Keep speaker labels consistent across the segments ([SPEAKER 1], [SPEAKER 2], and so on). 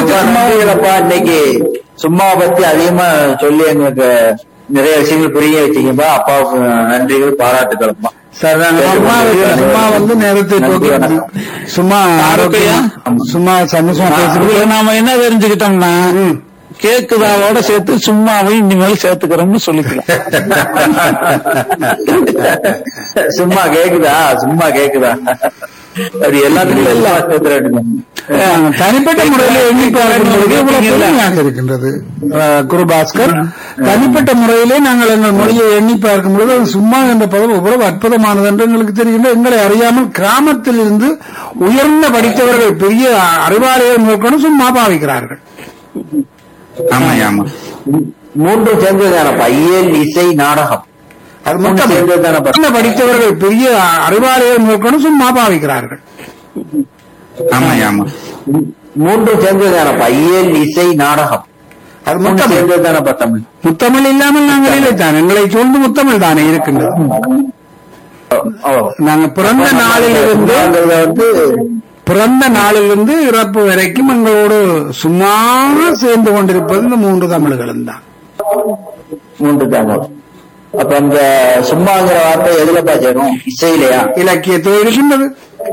[SPEAKER 1] ரொம்ப நன்றிகளப்பா இன்னைக்கு சும்மாவை பத்தி அதிகமா சொல்லி எங்களுக்கு நிறைய விஷயங்கள் புரிய வச்சீங்கப்பா அப்பாவுக்கு நன்றிகள் பாராட்டுகளப்பா
[SPEAKER 2] சரிதாங்க சும்மா சும்மா வந்து நேரத்தை
[SPEAKER 1] நன்றி,
[SPEAKER 2] போக்கு
[SPEAKER 1] வணக்கம்.
[SPEAKER 2] சும்மா ஆரோக்கியம் சும்மா சந்தோஷமா பேசுறது
[SPEAKER 3] இதுல நாம என்ன தெரிஞ்சுக்கிட்டோம்னா கேக்குதாவோட சேர்த்து சும்மாவை இனிமேல் சேர்த்துக்கிறோம்னு சொல்லிக்கலாம்
[SPEAKER 1] சும்மா கேக்குதா சும்மா கேக்குதா அது எல்லாத்துக்கும் எல்லாம் சேர்த்துறாங்க
[SPEAKER 2] அஹ், தனிப்பட்ட முறையில் எண்ணி பார்க்கும்போது இவ்வளவு பெருமையாக இருக்கின்றது அஹ், குருபாஸ்கர் தனிப்பட்ட முறையிலே நாங்கள் எங்கள் மொழியை எண்ணி பார்க்கும்போது அது சும்மா என்ற பதம் எவ்வளவு அற்புதமானது என்று எங்களுக்கு தெரிகின்ற எங்களை அறியாமல் கிராமத்தில் இருந்து உயர்ந்த படித்தவர்கள் பெரிய அறிவாலயம் மேற்கொண்டு சும்மா பாவிக்கிறார்கள்
[SPEAKER 4] ஆமா ஆமா
[SPEAKER 1] மூன்றும் சேர்ந்ததுதானப்பா இயல் இசை நாடகம்
[SPEAKER 2] அது
[SPEAKER 1] மூணு
[SPEAKER 2] மட்டும்
[SPEAKER 1] சேர்ந்ததுதானப்பா
[SPEAKER 2] உயர்ந்த படித்தவர்கள் பெரிய அறிவாலயம் மேற்கொண்டு சும்மா பாவிக்கிறார்கள்
[SPEAKER 4] ஆமா ஆமா
[SPEAKER 1] மூன்றும் சேர்ந்ததுதானப்பா இயல் இசை நாடகம்
[SPEAKER 2] அது
[SPEAKER 1] மூணு
[SPEAKER 2] முத்தமிழ்
[SPEAKER 1] சேர்ந்ததுதானப்பா தமிழ்
[SPEAKER 2] முத்தமிழ் இல்லாமல் நாங்கள் இல்லைத்தான் எங்களை சூழ்ந்து முத்தமிழ் தானே இருக்கின்றது
[SPEAKER 1] ஓ.
[SPEAKER 2] நாங்க பிறந்த நாளில் இருந்து
[SPEAKER 1] சும்மாங்கிறத வந்து
[SPEAKER 2] பிறந்த நாளிலிருந்து இறப்பு வரைக்கும் எங்களோடு சும்மா சேர்ந்து கொண்டிருப்பது இந்த மூன்று தமிழ்களும் தான்
[SPEAKER 1] மூன்று தமிழ் அப்ப அந்த சும்மாங்கிற வார்த்தை எதுலப்பா சேரும் இசையிலையா
[SPEAKER 2] இலக்கியத்தில் இருக்கின்றது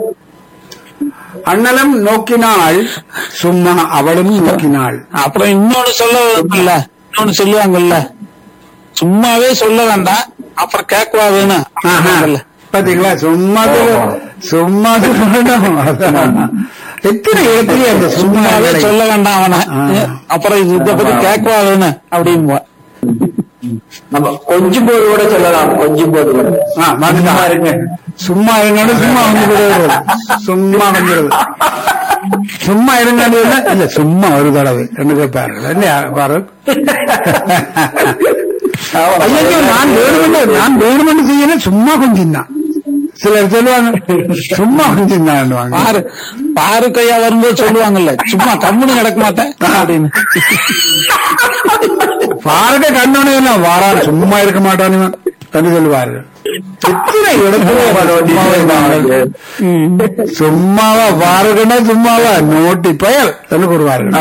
[SPEAKER 2] அண்ணலம் நோக்கினாள் சும்மா அவளும் நோக்கினாள்
[SPEAKER 3] அப்புறம் இன்னொன்னு சொல்ல இல்ல இன்னொன்னு சொல்லுவாங்கல்ல சும்மாவே சொல்ல வேண்டாம் அப்புறம் கேட்கவா வேணும்
[SPEAKER 2] ஆஹா.
[SPEAKER 3] அப்படிம்பாங்கல்ல.
[SPEAKER 2] பாத்தீங்களா சும்மா சொல்ல- சும்மா சொல்லணும் அதான். எத்தனை இடத்துல அந்த
[SPEAKER 3] சும்மாவே
[SPEAKER 2] சும்மாவே
[SPEAKER 3] சொல்ல வேண்டாம் அவனை
[SPEAKER 2] ஆ.
[SPEAKER 3] அப்புறம் இது இதை பத்தி கேட்கவா வேணும் அப்படின்பா
[SPEAKER 1] நம்ம கொஞ்சம் போது கூட சொல்லலாம் கொஞ்சம் போது கூட
[SPEAKER 2] ஆ, வந்துட்டா.
[SPEAKER 1] சும்மா இருங்க
[SPEAKER 2] சும்மா இருங்கன்னு சும்மா வந்து விடுறது சும்மா வந்துடுது சும்மா இருங்கன்னு இல்ல, இல்ல சும்மா ஒரு தடவை ரெண்டு கேட்பார்கள் இல்லையா பாரு ஐயோ நான் வேணுமென்று நான் வேணுமென்று செய்யணும் சும்மா கொஞ்சம் தான் சிலர் சொல்லுவாங்க சும்மா கொஞ்சம் தான்
[SPEAKER 3] பாரு பாரு கையா வரும்போது சொல்லுவாங்கல்ல சும்மா கம்முன்னு கிடக்க மாட்டேன் அப்படின்னு
[SPEAKER 2] பாருங்க கண்ணோட எல்லாம் வாரான் சும்மா இருக்க மாட்டான் இவன் என்று சொல்லுவார்கள் எத்தனை இடத்துல சும்மாவே இருந்தார்கள். சும்மாவா பாருங்கன்னா சும்மாவா நோட்டி பெயர் என்று கூறுவார்கள்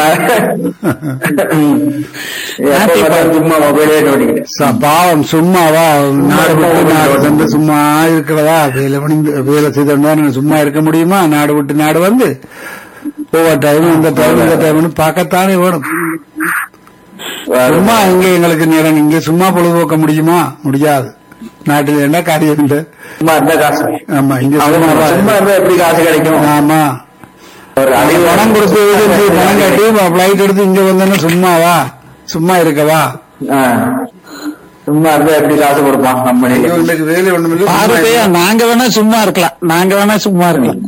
[SPEAKER 1] எப்ப பார்த்தாலும் சும்மா மொபைலே நோண்டிக்கிட்டு
[SPEAKER 2] ச- பாவம் சும்மாவா நாடு விட்டு நாடு சென்று சும்மா இருக்கிறதா வேலை பணிந்து வேலை செய்தோம்னா சும்மா இருக்க முடியுமா நாடு விட்டு நாடு வந்து ஒவ்வொரு டைம் இந்த டைம் இந்த டைம்னு பார்க்கத்தானே வேணும் சும்மா இங்க எங்களுக்கு நேரம் இங்க சும்மா பொழுதுபோக்க முடியுமா முடியாது நாட்டில் என்ன காரியம் இல்லை
[SPEAKER 1] சும்மா இருந்தா காசு
[SPEAKER 2] ஆமா இங்க
[SPEAKER 1] அவங்க
[SPEAKER 2] சும்மாவா
[SPEAKER 1] சும்மா இருந்தா எப்படி காசு கிடைக்கும்
[SPEAKER 2] ஆமா
[SPEAKER 1] ஒரு
[SPEAKER 2] அது
[SPEAKER 1] அறிவு
[SPEAKER 2] பணம் கொடுத்து இது பணம் கட்டி பிளைட் எடுத்து இங்க வந்தேன்னா சும்மாவா சும்மா இருக்கவா
[SPEAKER 1] ஆ. சும்மா இருந்தா எப்படி காசு கொடுப்பான் கம்பெனில
[SPEAKER 2] உங்களுக்கு வேலை ஒண்ணுமில்லை
[SPEAKER 3] பாரு
[SPEAKER 2] சும்மா
[SPEAKER 3] கையா நாங்க வேணா சும்மா இருக்கலாம் நாங்க வேணா சும்மா இருக்கலாம்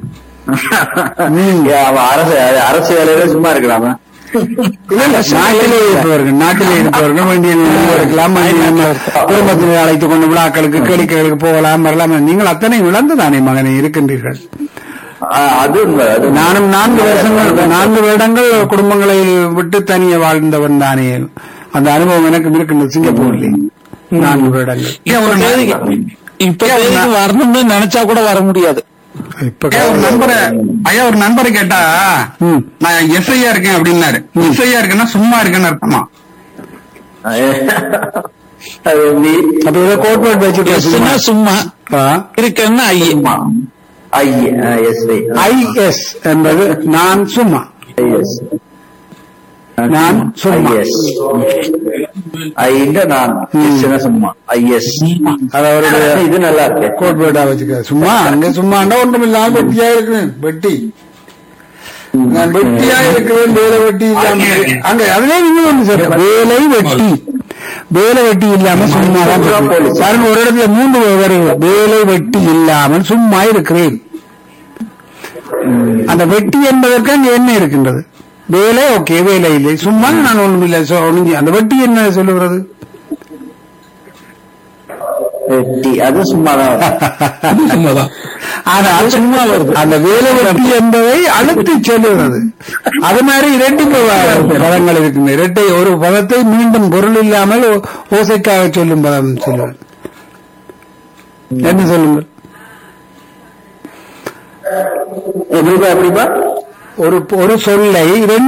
[SPEAKER 1] ஏன் அவன் அரசு அரசு வேலையில சும்மா இருக்கலாமா
[SPEAKER 2] இல்ல, இல்ல, நாட்டிலே இருப்பவர்கள் நாட்டிலே இருப்பவர்கள் வேண்டிய நிலையில் இருக்கலாம் வேண்டிய நம்ம குடும்பத்தினை அழைத்துக் கொண்டு விழாக்களுக்கு கேளிக்கைகளுக்கு போகலாம் வரலாம் நீங்கள் அத்தனை இழந்துதானே மகனை இருக்கின்றீர்கள்
[SPEAKER 1] ஆ, அது உண்மை அது உண்மை.
[SPEAKER 2] நானும் நான்கு வருஷங்கள் நான்கு வருடங்கள் குடும்பங்களை விட்டு தனியே வாழ்ந்தவன் தானே அந்த அனுபவம் எனக்கு இருக்கின்றது சிங்கப்பூர்ல நான்கு வருடங்கள்
[SPEAKER 3] இப்ப தேதிக்கு- இப்ப தேதிக்கு வரணும்னு நினைச்சா கூட வர முடியாது
[SPEAKER 2] இப்ப
[SPEAKER 4] ஐயா, ஒரு நண்பரை ஐயா ஒரு நண்பரை கேட்டா
[SPEAKER 2] ம்.
[SPEAKER 4] நான் எஸ்ஐயா இருக்கேன் அப்படின்னாரு எஸ்ஐயா இருக்கேன்னா சும்மா இருக்கேன்னு அர்த்தமா
[SPEAKER 1] அது எப்படி
[SPEAKER 2] அப்ப ஏதோ கோட்பாடு
[SPEAKER 3] எஸ்னா
[SPEAKER 2] வச்சுட்டு
[SPEAKER 3] சும்மா இருக்கேன்னா ஐயே
[SPEAKER 1] சும்மா ஐ எஸ் ஐ
[SPEAKER 2] ஐஎஸ் என்பது நான் சும்மா
[SPEAKER 1] எஸ்
[SPEAKER 2] நான் சும்மா
[SPEAKER 1] ஐஎஸ் ஐங்க நான் எஸ்னா சும்மா ஐஎஸ்
[SPEAKER 2] அது அவருடைய
[SPEAKER 1] இது நல்லா இருக்கு
[SPEAKER 2] கோட்பாடா வச்சுக்க சும்மா அங்க சும்மாண்டா ஒன்றும் இல்லாம வெட்டியா இருக்கிறேன் வெட்டி நான் வெட்டியா இருக்கிறேன் வேலை வெட்டி இல்லாம இரு- அங்க அதுவே நீங்க ஒண்ணு சார் வேலை வெட்டி வேலை வெட்டி இல்லாம சும்மா தான் இருக்கிறேன். பாருங்க ஒரு இடத்துல மூன்று வருது வேலை வெட்டி இல்லாமல் சும்மா இருக்கிறேன் அந்த வெட்டி என்பதற்கு அங்க என்ன இருக்கின்றது வேலை ஓகே வேலை இல்லை சும்மா நான் ஒண்ணும் இல்லை சொ- ஒண்ணும் அந்த வெட்டி என்ன சொல்லுகிறது
[SPEAKER 1] வெட்டி அது சும்மாதான்
[SPEAKER 3] சும்மாதான்
[SPEAKER 2] ஆனா அது சும்மா வருது அந்த வேலை வெட்டி என்பதை அழுத்தி சொல்லுகிறது அது மாதிரி இரண்டு ப- பதங்கள் இருக்கின்றன இரட்டை ஒரு பதத்தை மீண்டும் பொருள் இல்லாமல் ஓ- ஓசைக்காக சொல்லும் பதம் சொல்லுவது என்ன சொல்லுங்கள்
[SPEAKER 1] எப்படிப்பா எப்படிப்பா
[SPEAKER 2] ஒரு ஒரு சொல்லை இரண்டு